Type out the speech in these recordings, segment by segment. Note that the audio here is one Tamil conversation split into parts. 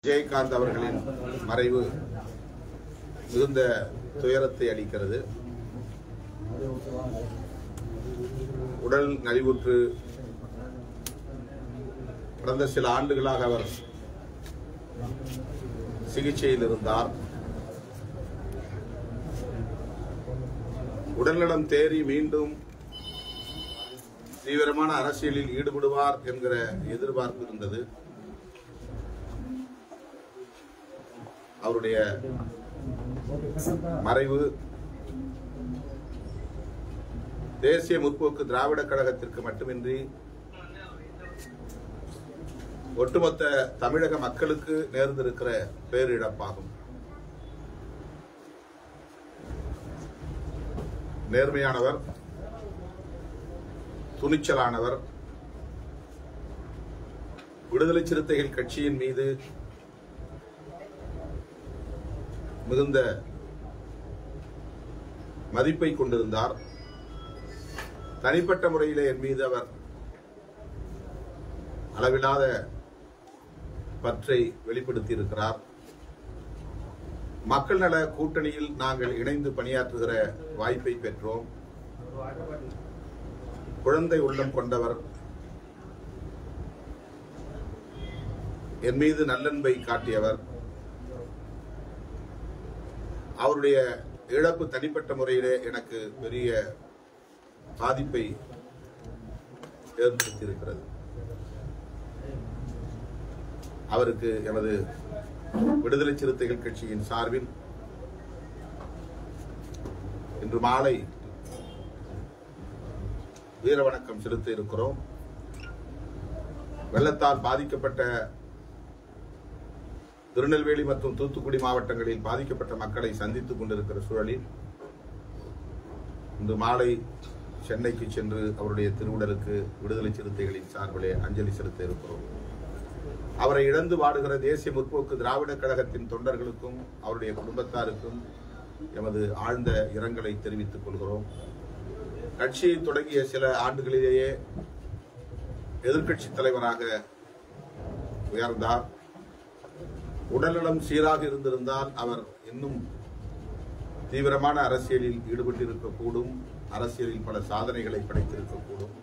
விஜயகாந்த் அவர்களின் மறைவு மிகுந்த துயரத்தை அளிக்கிறது உடல் நலிவுற்று கடந்த சில ஆண்டுகளாக அவர் சிகிச்சையில் இருந்தார் உடல்நலம் தேறி மீண்டும் தீவிரமான அரசியலில் ஈடுபடுவார் என்கிற எதிர்பார்ப்பு இருந்தது அவருடைய மறைவு தேசிய முற்போக்கு திராவிட கழகத்திற்கு மட்டுமின்றி ஒட்டுமொத்த தமிழக மக்களுக்கு நேர்ந்திருக்கிற பேரிழப்பாகும் நேர்மையானவர் துணிச்சலானவர் விடுதலை சிறுத்தைகள் கட்சியின் மீது மிகுந்த மதிப்பை கொண்டிருந்தார் தனிப்பட்ட முறையிலே என் மீது அவர் அளவில்லாத பற்றை வெளிப்படுத்தி இருக்கிறார் மக்கள் நல கூட்டணியில் நாங்கள் இணைந்து பணியாற்றுகிற வாய்ப்பை பெற்றோம் குழந்தை உள்ளம் கொண்டவர் என் மீது நல்லன்பை காட்டியவர் அவருடைய இழப்பு தனிப்பட்ட முறையிலே எனக்கு பெரிய பாதிப்பை ஏற்படுத்தியிருக்கிறது அவருக்கு எமது விடுதலை சிறுத்தைகள் கட்சியின் சார்பில் இன்று மாலை வீர வணக்கம் செலுத்த இருக்கிறோம் வெள்ளத்தால் பாதிக்கப்பட்ட திருநெல்வேலி மற்றும் தூத்துக்குடி மாவட்டங்களில் பாதிக்கப்பட்ட மக்களை சந்தித்துக் கொண்டிருக்கிற சூழலில் இன்று மாலை சென்னைக்கு சென்று அவருடைய திருவுடலுக்கு விடுதலை சிறுத்தைகளின் சார்பிலே அஞ்சலி செலுத்த இருக்கிறோம் அவரை இழந்து வாடுகிற தேசிய முற்போக்கு திராவிட கழகத்தின் தொண்டர்களுக்கும் அவருடைய குடும்பத்தாருக்கும் எமது ஆழ்ந்த இரங்கலை தெரிவித்துக் கொள்கிறோம் கட்சியை தொடங்கிய சில ஆண்டுகளிலேயே எதிர்க்கட்சி தலைவராக உயர்ந்தார் உடல்நலம் சீராக இருந்திருந்தால் அவர் இன்னும் தீவிரமான அரசியலில் ஈடுபட்டிருக்கக்கூடும் அரசியலில் பல சாதனைகளை படைத்திருக்கக்கூடும்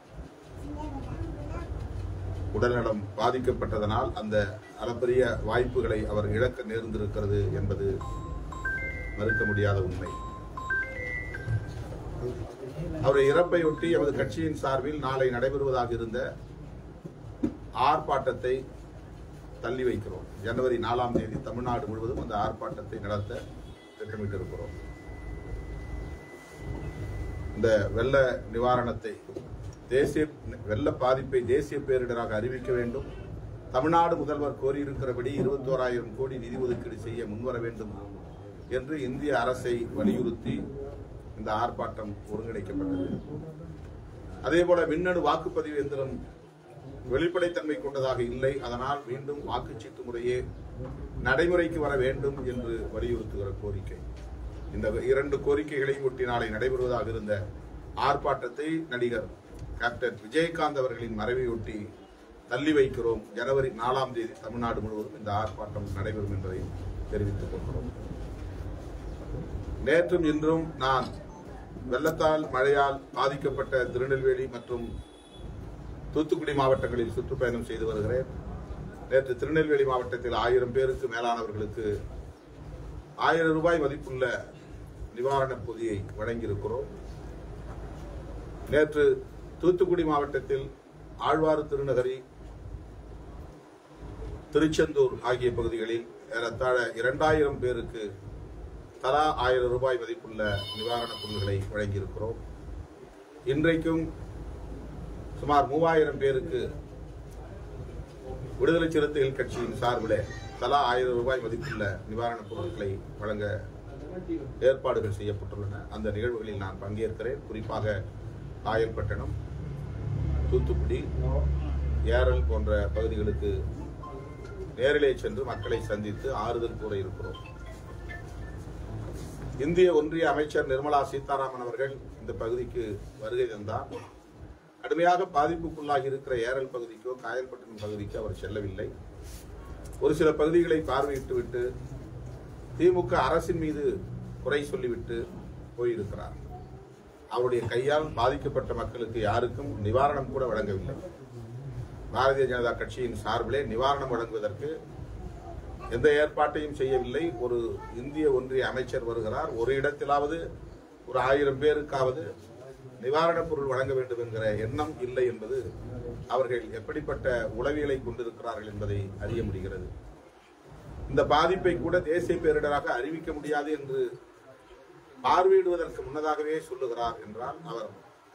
உடல்நலம் பாதிக்கப்பட்டதனால் அந்த அளப்பரிய வாய்ப்புகளை அவர் இழக்க நேர்ந்திருக்கிறது என்பது மறுக்க முடியாத உண்மை அவருடைய இறப்பையொட்டி எமது கட்சியின் சார்பில் நாளை நடைபெறுவதாக இருந்த ஆர்ப்பாட்டத்தை தள்ளி வைக்கிறோம் ஜனவரி நாலாம் தேதி தமிழ்நாடு முழுவதும் அந்த ஆர்ப்பாட்டத்தை நடத்த திட்டமிட்டிருக்கிறோம் இந்த வெள்ள நிவாரணத்தை தேசிய வெள்ள பாதிப்பை தேசிய பேரிடராக அறிவிக்க வேண்டும் தமிழ்நாடு முதல்வர் கோரியிருக்கிறபடி இருபத்தோராயிரம் கோடி நிதி ஒதுக்கீடு செய்ய முன்வர வேண்டும் என்று இந்திய அரசை வலியுறுத்தி இந்த ஆர்ப்பாட்டம் ஒருங்கிணைக்கப்பட்டது அதேபோல மின்னணு வாக்குப்பதிவு எந்திரம் வெளிப்படைத்தன்மை கொண்டதாக இல்லை அதனால் மீண்டும் வாக்குச்சீட்டு முறையே நடைமுறைக்கு வர வேண்டும் என்று வலியுறுத்துகிற கோரிக்கை இந்த இரண்டு கோரிக்கைகளையும் ஒட்டி நாளை நடைபெறுவதாக இருந்த ஆர்ப்பாட்டத்தை நடிகர் கேப்டன் விஜயகாந்த் அவர்களின் மறைவையொட்டி தள்ளி வைக்கிறோம் ஜனவரி நாலாம் தேதி தமிழ்நாடு முழுவதும் இந்த ஆர்ப்பாட்டம் நடைபெறும் என்பதை தெரிவித்துக் கொள்கிறோம் நேற்றும் இன்றும் நான் வெள்ளத்தால் மழையால் பாதிக்கப்பட்ட திருநெல்வேலி மற்றும் தூத்துக்குடி மாவட்டங்களில் சுற்றுப்பயணம் செய்து வருகிறேன் நேற்று திருநெல்வேலி மாவட்டத்தில் ஆயிரம் பேருக்கு மேலானவர்களுக்கு ஆயிரம் ரூபாய் மதிப்புள்ள நிவாரணப் பொதியை வழங்கியிருக்கிறோம் நேற்று தூத்துக்குடி மாவட்டத்தில் ஆழ்வாறு திருநகரி திருச்செந்தூர் ஆகிய பகுதிகளில் ஏறத்தாழ இரண்டாயிரம் பேருக்கு தலா ஆயிரம் ரூபாய் மதிப்புள்ள நிவாரணப் பொருள்களை வழங்கியிருக்கிறோம் இன்றைக்கும் சுமார் மூவாயிரம் பேருக்கு விடுதலை சிறுத்தைகள் கட்சியின் சார்பில் தலா ஆயிரம் ரூபாய் மதிப்புள்ள நிவாரணப் பொருட்களை வழங்க ஏற்பாடுகள் செய்யப்பட்டுள்ளன அந்த நிகழ்வுகளில் நான் பங்கேற்கிறேன் குறிப்பாக காயல்பட்டணம் தூத்துக்குடி ஏரல் போன்ற பகுதிகளுக்கு நேரிலே சென்று மக்களை சந்தித்து ஆறுதல் கூற இருக்கிறோம் இந்திய ஒன்றிய அமைச்சர் நிர்மலா சீதாராமன் அவர்கள் இந்த பகுதிக்கு வருகை தந்தார் கடுமையாக பாதிப்புக்குள்ளாகி இருக்கிற ஏரல் பகுதிக்கோ காயல்பட்டினம் பகுதிக்கோ அவர் செல்லவில்லை ஒரு சில பகுதிகளை பார்வையிட்டு விட்டு திமுக அரசின் மீது குறை சொல்லிவிட்டு போயிருக்கிறார் அவருடைய கையால் பாதிக்கப்பட்ட மக்களுக்கு யாருக்கும் நிவாரணம் கூட வழங்கவில்லை பாரதிய ஜனதா கட்சியின் சார்பிலே நிவாரணம் வழங்குவதற்கு எந்த ஏற்பாட்டையும் செய்யவில்லை ஒரு இந்திய ஒன்றிய அமைச்சர் வருகிறார் ஒரு இடத்திலாவது ஒரு ஆயிரம் பேருக்காவது நிவாரணப் பொருள் வழங்க வேண்டும் என்கிற எண்ணம் இல்லை என்பது அவர்கள் எப்படிப்பட்ட உளவியலை கொண்டிருக்கிறார்கள் என்பதை அறிய முடிகிறது இந்த பாதிப்பை கூட தேசிய பேரிடராக அறிவிக்க முடியாது என்று பார்வையிடுவதற்கு முன்னதாகவே சொல்லுகிறார் என்றால் அவர்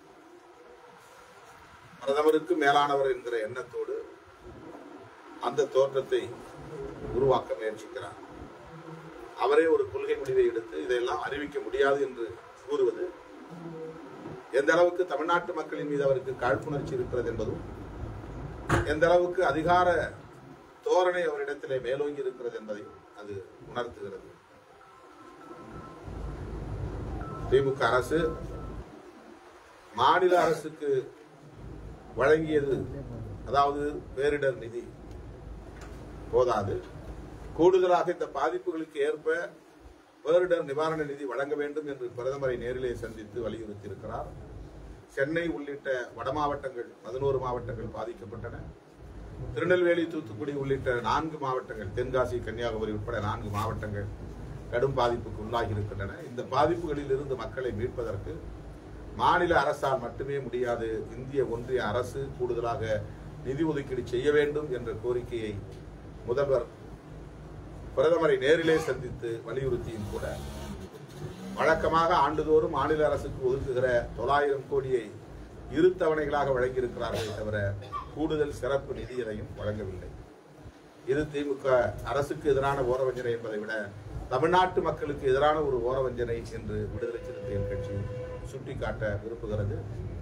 பிரதமருக்கு மேலானவர் என்கிற எண்ணத்தோடு அந்த தோற்றத்தை உருவாக்க முயற்சிக்கிறார் அவரே ஒரு கொள்கை முடிவை எடுத்து இதையெல்லாம் அறிவிக்க முடியாது என்று கூறுவது எந்த அளவுக்கு தமிழ்நாட்டு மக்களின் மீது அவருக்கு காழ்ப்புணர்ச்சி இருக்கிறது என்பதும் எந்த அளவுக்கு அதிகார தோரணை அவரிடத்திலே மேலோங்கி இருக்கிறது என்பதையும் அது உணர்த்துகிறது திமுக அரசு மாநில அரசுக்கு வழங்கியது அதாவது பேரிடர் நிதி போதாது கூடுதலாக இந்த பாதிப்புகளுக்கு ஏற்ப பேரிடர் நிவாரண நிதி வழங்க வேண்டும் என்று பிரதமரை நேரிலே சந்தித்து வலியுறுத்தியிருக்கிறார் சென்னை உள்ளிட்ட வட மாவட்டங்கள் பதினோரு மாவட்டங்கள் பாதிக்கப்பட்டன திருநெல்வேலி தூத்துக்குடி உள்ளிட்ட நான்கு மாவட்டங்கள் தென்காசி கன்னியாகுமரி உட்பட நான்கு மாவட்டங்கள் கடும் பாதிப்புக்கு உள்ளாகி இருக்கின்றன இந்த பாதிப்புகளில் இருந்து மக்களை மீட்பதற்கு மாநில அரசால் மட்டுமே முடியாது இந்திய ஒன்றிய அரசு கூடுதலாக நிதி ஒதுக்கீடு செய்ய வேண்டும் என்ற கோரிக்கையை முதல்வர் பிரதமரை நேரிலே சந்தித்து வலியுறுத்தியும் கூட வழக்கமாக ஆண்டுதோறும் மாநில அரசுக்கு ஒதுக்குகிற தொள்ளாயிரம் கோடியை இரு தவணைகளாக வழங்கியிருக்கிறார்களே தவிர கூடுதல் சிறப்பு நிதி எதையும் வழங்கவில்லை இது திமுக அரசுக்கு எதிரான ஓரவஞ்சனை என்பதை விட தமிழ்நாட்டு மக்களுக்கு எதிரான ஒரு ஓரவஞ்சனை என்று விடுதலை சிறுத்தைகள் கட்சி சுட்டிக்காட்ட விரும்புகிறது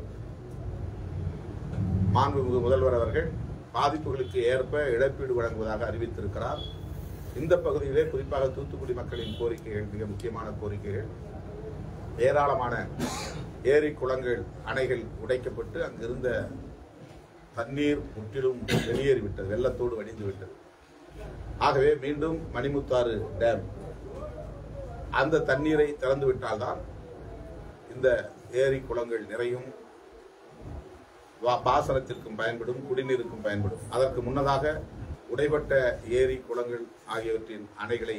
மாண்புமிகு முதல்வர் அவர்கள் பாதிப்புகளுக்கு ஏற்ப இழப்பீடு வழங்குவதாக அறிவித்திருக்கிறார் இந்த பகுதியிலே குறிப்பாக தூத்துக்குடி மக்களின் கோரிக்கைகள் மிக முக்கியமான கோரிக்கைகள் ஏராளமான ஏரி குளங்கள் அணைகள் உடைக்கப்பட்டு அங்கிருந்த தண்ணீர் முற்றிலும் வெளியேறிவிட்டது வெள்ளத்தோடு வடிந்து விட்டது ஆகவே மீண்டும் மணிமுத்தாறு டேம் அந்த தண்ணீரை திறந்து விட்டால்தான் இந்த ஏரி குளங்கள் நிறையும் வா- பாசனத்திற்கும் பயன்படும் குடிநீருக்கும் பயன்படும் அதற்கு முன்னதாக உடைபட்ட ஏரி குளங்கள் ஆகியவற்றின் அணைகளை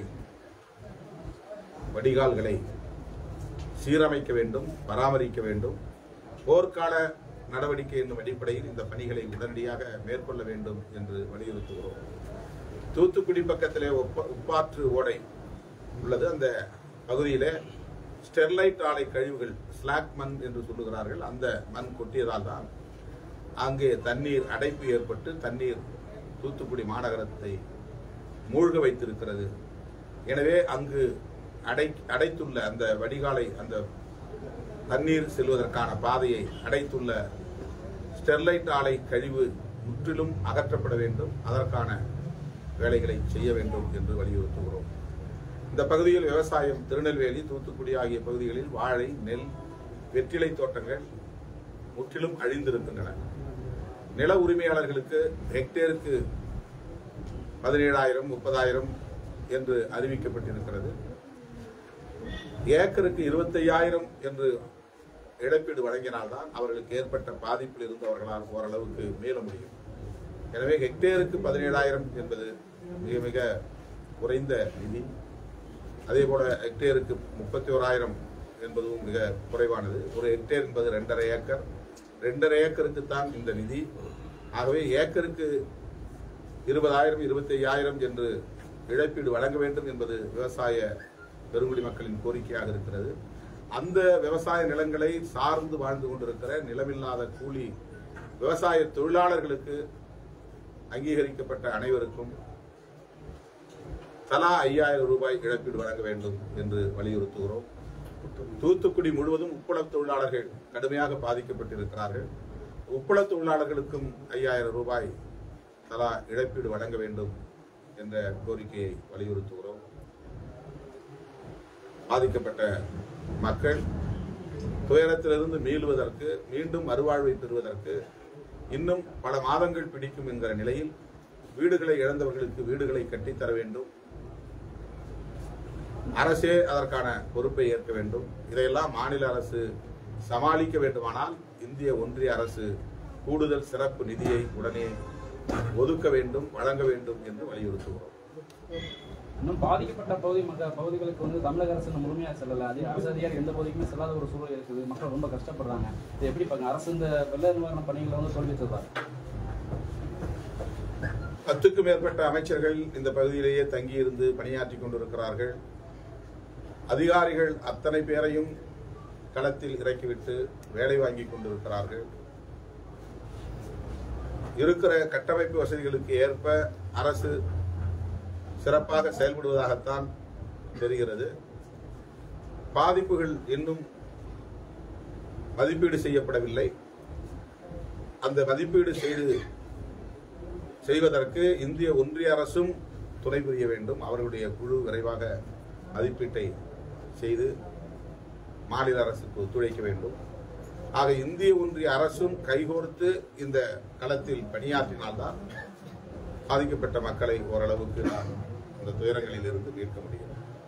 வடிகால்களை சீரமைக்க வேண்டும் பராமரிக்க வேண்டும் போர்க்கால நடவடிக்கை என்னும் அடிப்படையில் இந்த பணிகளை உடனடியாக மேற்கொள்ள வேண்டும் என்று வலியுறுத்துகிறோம் தூத்துக்குடி பக்கத்திலே ஒப்ப- உப்பாற்று ஓடை உள்ளது அந்த பகுதியிலே ஸ்டெர்லைட் ஆலை கழிவுகள் ஸ்லாக் மண் என்று சொல்லுகிறார்கள் அந்த மண் கொட்டியதால் தான் அங்கே தண்ணீர் அடைப்பு ஏற்பட்டு தண்ணீர் தூத்துக்குடி மாநகரத்தை மூழ்க வைத்திருக்கிறது எனவே அங்கு அடை அடைத்துள்ள அந்த வடிகாலை அந்த தண்ணீர் செல்வதற்கான பாதையை அடைத்துள்ள ஸ்டெர்லைட் ஆலை கழிவு முற்றிலும் அகற்றப்பட வேண்டும் அதற்கான வேலைகளை செய்ய வேண்டும் என்று வலியுறுத்துகிறோம் இந்த பகுதியில் விவசாயம் திருநெல்வேலி தூத்துக்குடி ஆகிய பகுதிகளில் வாழை நெல் வெற்றிலை தோட்டங்கள் முற்றிலும் அழிந்திருக்கின்றன நில உரிமையாளர்களுக்கு ஹெக்டேருக்கு பதினேழாயிரம் முப்பதாயிரம் என்று அறிவிக்கப்பட்டிருக்கிறது ஏக்கருக்கு இருபத்தையாயிரம் என்று இழப்பீடு வழங்கினால்தான் அவர்களுக்கு ஏற்பட்ட பாதிப்பில் இருந்து அவர்களால் ஓரளவுக்கு மீள முடியும் எனவே ஹெக்டேருக்கு பதினேழாயிரம் என்பது மிக மிக குறைந்த நிதி அதே போல ஹெக்டேருக்கு முப்பத்தி ஓராயிரம் என்பதும் மிக குறைவானது ஒரு ஹெக்டேர் என்பது ரெண்டரை ஏக்கர் ரெண்டரை ஏக்கருக்கு தான் இந்த நிதி ஆகவே ஏக்கருக்கு இருபதாயிரம் இருபத்தி ஐயாயிரம் என்று இழப்பீடு வழங்க வேண்டும் என்பது விவசாய பெருங்குடி மக்களின் கோரிக்கையாக இருக்கிறது அந்த விவசாய நிலங்களை சார்ந்து வாழ்ந்து கொண்டிருக்கிற நிலமில்லாத கூலி விவசாய தொழிலாளர்களுக்கு அங்கீகரிக்கப்பட்ட அனைவருக்கும் தலா ஐயாயிரம் ரூபாய் இழப்பீடு வழங்க வேண்டும் என்று வலியுறுத்துகிறோம் தூத்துக்குடி முழுவதும் உப்பளத் தொழிலாளர்கள் கடுமையாக பாதிக்கப்பட்டிருக்கிறார்கள் உப்பளத் தொழிலாளர்களுக்கும் ஐயாயிரம் ரூபாய் தலா இழப்பீடு வழங்க வேண்டும் என்ற கோரிக்கையை வலியுறுத்துகிறோம் பாதிக்கப்பட்ட மக்கள் துயரத்திலிருந்து மீளுவதற்கு மீண்டும் மறுவாழ்வை பெறுவதற்கு இன்னும் பல மாதங்கள் பிடிக்கும் என்கிற நிலையில் வீடுகளை இழந்தவர்களுக்கு வீடுகளை கட்டித்தர வேண்டும் அரசே அதற்கான பொறுப்பை ஏற்க வேண்டும் இதையெல்லாம் மாநில அரசு சமாளிக்க வேண்டுமானால் இந்திய ஒன்றிய அரசு கூடுதல் சிறப்பு நிதியை உடனே ஒதுக்க வேண்டும் வழங்க வேண்டும் என்று வலியுறுத்துகிறோம் இன்னும் பாதிக்கப்பட்ட பகுதி மக்கள் பகுதிகளுக்கு வந்து தமிழக அரசு இன்னும் முழுமையாக செல்லல அதே அரசு அதிகாரி எந்த பகுதிக்குமே செல்லாத ஒரு சூழல் இருக்குது மக்கள் ரொம்ப கஷ்டப்படுறாங்க இது எப்படி பாருங்க அரசு இந்த வெள்ள நிவாரண பணிகளை வந்து தோல்வி சொல்றாரு பத்துக்கும் மேற்பட்ட அமைச்சர்கள் இந்த பகுதியிலேயே தங்கியிருந்து பணியாற்றி கொண்டிருக்கிறார்கள் அதிகாரிகள் அத்தனை பேரையும் களத்தில் இறக்கிவிட்டு வேலை வாங்கி கொண்டிருக்கிறார்கள் இருக்கிற கட்டமைப்பு வசதிகளுக்கு ஏற்ப அரசு சிறப்பாக செயல்படுவதாகத்தான் தெரிகிறது பாதிப்புகள் இன்னும் மதிப்பீடு செய்யப்படவில்லை அந்த மதிப்பீடு செய்து செய்வதற்கு இந்திய ஒன்றிய அரசும் துணை புரிய வேண்டும் அவர்களுடைய குழு விரைவாக மதிப்பீட்டை செய்து மாநில அரசுக்கு ஒத்துழைக்க வேண்டும் ஆக இந்திய ஒன்றிய அரசும் கைகோர்த்து இந்த களத்தில் பணியாற்றினால்தான் பாதிக்கப்பட்ட மக்களை ஓரளவுக்கு நாம் இந்த துயரங்களில் இருந்து மீட்க முடியும்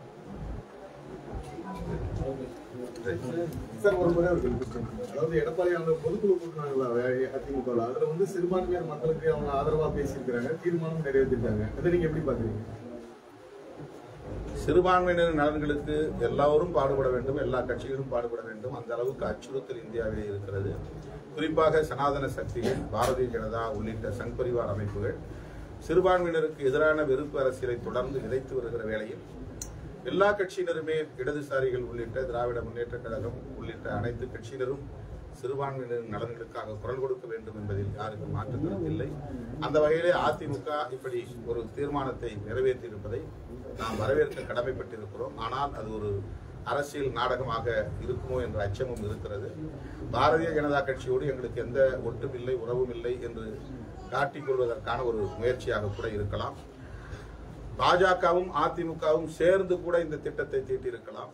சார் ஒரு முறை ஒரு கேள்வி. அதாவது எடப்பாடி அவங்க பொதுக்குழு கூட்டினாங்களா அதிமுக ல. அதுல வந்து சிறுபான்மையினர் மக்களுக்கு அவங்க ஆதரவா பேசியிருக்கிறாங்க தீர்மானம் நிறைவேற்றிருக்காங்க அதை நீங்க எப்படி பாக்குறீங்க சிறுபான்மையினர் நலன்களுக்கு எல்லாரும் பாடுபட வேண்டும் எல்லா கட்சிகளும் பாடுபட வேண்டும் அந்த அளவுக்கு அச்சுறுத்தல் இந்தியாவிலே இருக்கிறது குறிப்பாக சனாதன சக்திகள் பாரதிய ஜனதா உள்ளிட்ட சங் பரிவார் அமைப்புகள் சிறுபான்மையினருக்கு எதிரான வெறுப்பு அரசியலை தொடர்ந்து விதைத்து வருகிற வேளையில் எல்லா கட்சியினருமே இடதுசாரிகள் உள்ளிட்ட திராவிட முன்னேற்ற கழகம் உள்ளிட்ட அனைத்து கட்சியினரும் சிறுபான்மையினரின் நலன்களுக்காக குரல் கொடுக்க வேண்டும் என்பதில் யாருக்கும் மாற்று கருத்து இல்லை அந்த வகையிலே அதிமுக இப்படி ஒரு தீர்மானத்தை நிறைவேற்றியிருப்பதை நாம் வரவேற்க கடமைப்பட்டிருக்கிறோம் ஆனால் அது ஒரு அரசியல் நாடகமாக இருக்குமோ என்ற அச்சமும் இருக்கிறது பாரதிய ஜனதா கட்சியோடு எங்களுக்கு எந்த ஒட்டும் இல்லை உறவும் இல்லை என்று காட்டிக் கொள்வதற்கான ஒரு முயற்சியாக கூட இருக்கலாம் பாஜகவும் அதிமுகவும் சேர்ந்து கூட இந்த திட்டத்தை தீட்டியிருக்கலாம்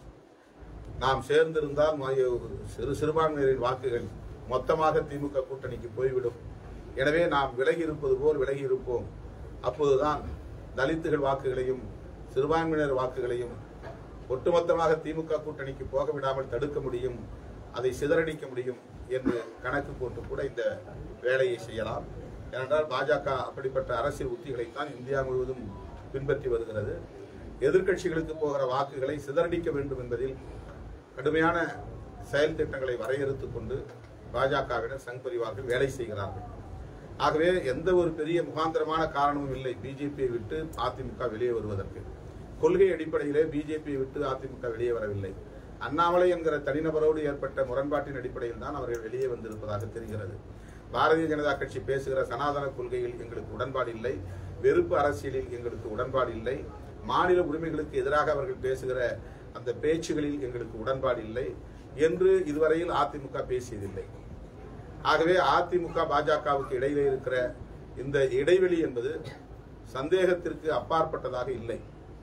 நாம் சேர்ந்திருந்தால் ம- சிறு சிறுபான்மையினரின் வாக்குகள் மொத்தமாக திமுக கூட்டணிக்கு போய்விடும் எனவே நாம் விலகி இருப்பது போல் விலகி இருப்போம் அப்போதுதான் தலித்துகள் வாக்குகளையும் சிறுபான்மையினர் வாக்குகளையும் ஒட்டுமொத்தமாக திமுக கூட்டணிக்கு போக விடாமல் தடுக்க முடியும் அதை சிதறடிக்க முடியும் என்று கணக்கு போட்டு கூட இந்த வேலையை செய்யலாம் ஏனென்றால் பாஜக அப்படிப்பட்ட அரசியல் உத்திகளைத்தான் இந்தியா முழுவதும் பின்பற்றி வருகிறது எதிர்க்கட்சிகளுக்கு போகிற வாக்குகளை சிதறடிக்க வேண்டும் என்பதில் கடுமையான செயல் திட்டங்களை வரையறுத்துக் கொண்டு பாஜகவினர் சங் பரிவார்கள் வேலை செய்கிறார்கள் ஆகவே எந்த ஒரு பெரிய முகாந்திரமான காரணமும் இல்லை பிஜேபியை விட்டு அதிமுக வெளியே வருவதற்கு கொள்கை அடிப்படையிலே பிஜேபியை விட்டு அதிமுக வெளியே வரவில்லை அண்ணாமலை என்கிற தனிநபரோடு ஏற்பட்ட முரண்பாட்டின் அடிப்படையில் தான் அவர்கள் வெளியே வந்திருப்பதாக தெரிகிறது பாரதிய ஜனதா கட்சி பேசுகிற சனாதன கொள்கையில் எங்களுக்கு உடன்பாடு இல்லை வெறுப்பு அரசியலில் எங்களுக்கு உடன்பாடு இல்லை மாநில உரிமைகளுக்கு எதிராக அவர்கள் பேசுகிற அந்த பேச்சுகளில் எங்களுக்கு உடன்பாடு இல்லை என்று இதுவரையில் அதிமுக பேசியதில்லை ஆகவே அதிமுக பாஜகவுக்கு இடையிலே இருக்கிற இந்த இடைவெளி என்பது சந்தேகத்திற்கு அப்பாற்பட்டதாக இல்லை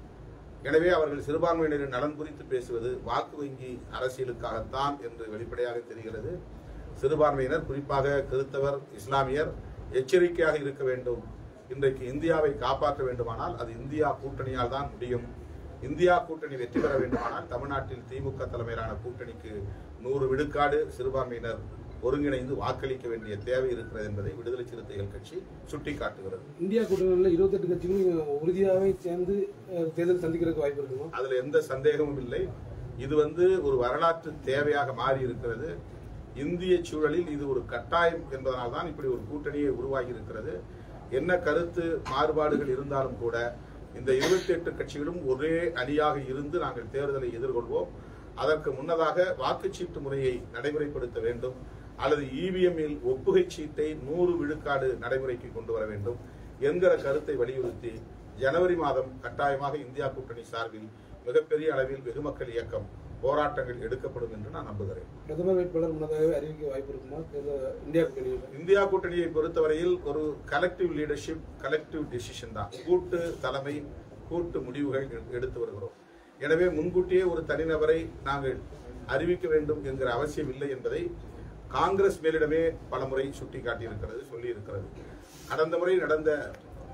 எனவே அவர்கள் சிறுபான்மையினரின் நலன் குறித்து பேசுவது வாக்கு வங்கி அரசியலுக்காகத்தான் என்று வெளிப்படையாக தெரிகிறது சிறுபான்மையினர் குறிப்பாக கிறிஸ்தவர் இஸ்லாமியர் எச்சரிக்கையாக இருக்க வேண்டும் இன்றைக்கு இந்தியாவை காப்பாற்ற வேண்டுமானால் அது இந்தியா கூட்டணியால் தான் முடியும் இந்தியா கூட்டணி வெற்றி பெற வேண்டுமானால் தமிழ்நாட்டில் திமுக தலைமையிலான கூட்டணிக்கு நூறு விழுக்காடு சிறுபான்மையினர் ஒருங்கிணைந்து வாக்களிக்க வேண்டிய தேவை இருக்கிறது என்பதை விடுதலை சிறுத்தைகள் கட்சி சுட்டிக்காட்டுகிறது இந்தியா கூட்டணியில் இருபத்தெட்டு கட்சிகளும் உறுதியாகவே சேர்ந்து அஹ், தேர்தல் சந்திக்கிறதுக்கு வாய்ப்பு இருக்குமா அதுல எந்த சந்தேகமும் இல்லை இது வந்து ஒரு வரலாற்று தேவையாக மாறி இருக்கிறது இந்திய சூழலில் இது ஒரு கட்டாயம் என்பதனால் தான் இப்படி ஒரு கூட்டணியை உருவாகி இருக்கிறது என்ன கருத்து மாறுபாடுகள் இருந்தாலும் கூட இந்த இருபத்தி எட்டு கட்சிகளும் ஒரே அணியாக இருந்து நாங்கள் தேர்தலை எதிர்கொள்வோம் அதற்கு முன்னதாக வாக்குச்சீட்டு முறையை நடைமுறைப்படுத்த வேண்டும் அல்லது இவிஎம்மில் ஒப்புகை சீட்டை நூறு விழுக்காடு நடைமுறைக்கு கொண்டு வர வேண்டும் என்கிற கருத்தை வலியுறுத்தி ஜனவரி மாதம் கட்டாயமாக இந்தியா கூட்டணி சார்பில் மிகப்பெரிய அளவில் வெகுமக்கள் இயக்கம் போராட்டங்கள் எடுக்கப்படும் என்று நான் நம்புகிறேன் பிரதமர் வேட்பாளர் முன்னதாகவே அறிவிக்க வாய்ப்பு இருக்குமா தேர்தல் இந்தியா கூட்டணியில் இந்தியா கூட்டணியை பொறுத்தவரையில் ஒரு கலெக்டிவ் லீடர்ஷிப் கலெக்டிவ் டிசிஷன் தான் கூட்டு தலைமை கூட்டு முடிவுகள் எடு- எடுத்து வருகிறோம் எனவே முன்கூட்டியே ஒரு தனிநபரை நாங்கள் அறிவிக்க வேண்டும் என்கிற அவசியம் இல்லை என்பதை காங்கிரஸ் மேலிடமே பலமுறை சுட்டிக்காட்டியிருக்கிறது சொல்லியிருக்கிறது கடந்த முறை நடந்த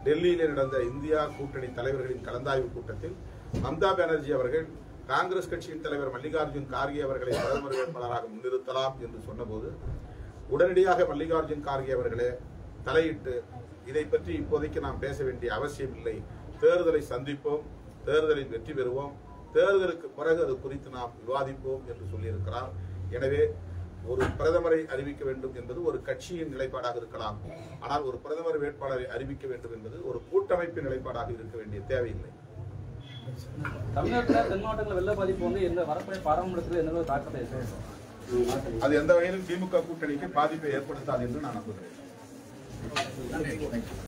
டெல்லியிலே நடந்த இந்தியா கூட்டணி தலைவர்களின் கலந்தாய்வு கூட்டத்தில் மம்தா பானர்ஜி அவர்கள் காங்கிரஸ் கட்சியின் தலைவர் மல்லிகார்ஜுன் கார்கே அவர்களை பிரதமர் வேட்பாளராக முன்னிறுத்தலாம் என்று சொன்னபோது உடனடியாக மல்லிகார்ஜுன் கார்கே அவர்களே தலையிட்டு இதை பற்றி இப்போதைக்கு நாம் பேச வேண்டிய அவசியம் இல்லை தேர்தலை சந்திப்போம் தேர்தலில் வெற்றி பெறுவோம் தேர்தலுக்கு பிறகு அது குறித்து நாம் விவாதிப்போம் என்று சொல்லியிருக்கிறார் எனவே ஒரு பிரதமரை அறிவிக்க வேண்டும் என்பது ஒரு கட்சியின் நிலைப்பாடாக இருக்கலாம் ஆனால் ஒரு பிரதமர் வேட்பாளரை அறிவிக்க வேண்டும் என்பது ஒரு கூட்டமைப்பின் நிலைப்பாடாக இருக்க வேண்டிய தேவையில்லை தமிழகத்துல தென் மாவட்டங்களில் வெள்ள பாதிப்பு வந்து எந்த வரப்படைய பாராளுமன்றத்தில் எந்த ஒரு தாக்கத்தை ஏற்படுத்தும் அது எந்த வகையிலும் திமுக கூட்டணிக்கு பாதிப்பை ஏற்படுத்தாது என்று நான் நம்புகிறேன்